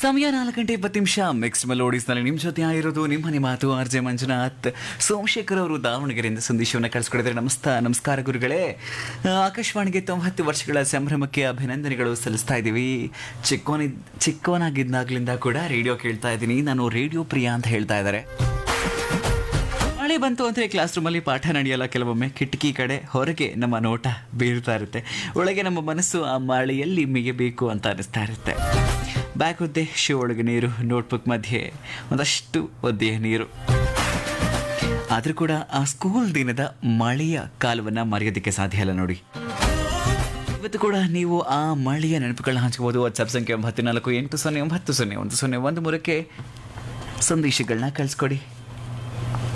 ಸಮಯ ನಾಲ್ಕು ಗಂಟೆ ಇಪ್ಪತ್ತು ನಿಮಿಷ ಮಿಕ್ಸ್ ಮೆಲೋಡೀಸ್ನಲ್ಲಿ ನಿಮ್ಮ ಜೊತೆ ಆಗಿರೋದು ನಿಮ್ಮ ಮಾತು ಆರ್ ಜೆ ಮಂಜುನಾಥ್ ಸೋಮಶೇಖರ್ ಅವರು ದಾವಣಗೆರೆಯಿಂದ ಸಂದೇಶವನ್ನು ಕಳಿಸ್ಕೊಡಿದ್ದಾರೆ ನಮಸ್ತ ನಮಸ್ಕಾರ ಗುರುಗಳೇ ಆ, ಆಕಾಶವಾಣಿಗೆ ತೊಂಬತ್ತು ವರ್ಷಗಳ ಸಂಭ್ರಮಕ್ಕೆ ಅಭಿನಂದನೆಗಳು ಸಲ್ಲಿಸ್ತಾ ಇದ್ದೀವಿ ಚಿಕ್ಕೋನಿ ಚಿಕ್ಕವನಾಗಿದ್ದಾಗ್ಲಿಂದ ಕೂಡ ರೇಡಿಯೋ ಕೇಳ್ತಾ ಇದ್ದೀನಿ ನಾನು ರೇಡಿಯೋ ಪ್ರಿಯ ಅಂತ ಹೇಳ್ತಾ ಇದ್ದಾರೆ ಮಳೆ ಬಂತು ಅಂದರೆ ಕ್ಲಾಸ್ ರೂಮಲ್ಲಿ ಪಾಠ ನಡೆಯಲ್ಲ ಕೆಲವೊಮ್ಮೆ ಕಿಟಕಿ ಕಡೆ ಹೊರಗೆ ನಮ್ಮ ನೋಟ ಬೀರ್ತಾ ಇರುತ್ತೆ ಒಳಗೆ ನಮ್ಮ ಮನಸ್ಸು ಆ ಮಳೆಯಲ್ಲಿ ಮಿಗಬೇಕು ಅಂತ ಅನಿಸ್ತಾ ಇರುತ್ತೆ ಬ್ಯಾಗ್ ಒದ್ದೆ ಶೂ ಒಳಗೆ ನೀರು ನೋಟ್ಬುಕ್ ಮಧ್ಯೆ ಒಂದಷ್ಟು ಒದ್ದೆಯ ನೀರು ಆದರೂ ಕೂಡ ಆ ಸ್ಕೂಲ್ ದಿನದ ಮಳೆಯ ಕಾಲವನ್ನು ಮರೆಯೋದಕ್ಕೆ ಸಾಧ್ಯ ಇಲ್ಲ ನೋಡಿ ಇವತ್ತು ಕೂಡ ನೀವು ಆ ಮಳೆಯ ನೆನಪುಗಳನ್ನ ಹಂಚ್ಕೋಬೋದು ವಾಟ್ಸಪ್ ಸಂಖ್ಯೆ ಒಂಬತ್ತು ನಾಲ್ಕು ಎಂಟು ಸೊನ್ನೆ ಒಂಬತ್ತು ಸೊನ್ನೆ ಒಂದು ಸೊನ್ನೆ ಒಂದು ಮೂರಕ್ಕೆ ಸಂದೇಶಗಳನ್ನ ಕಳಿಸ್ಕೊಡಿ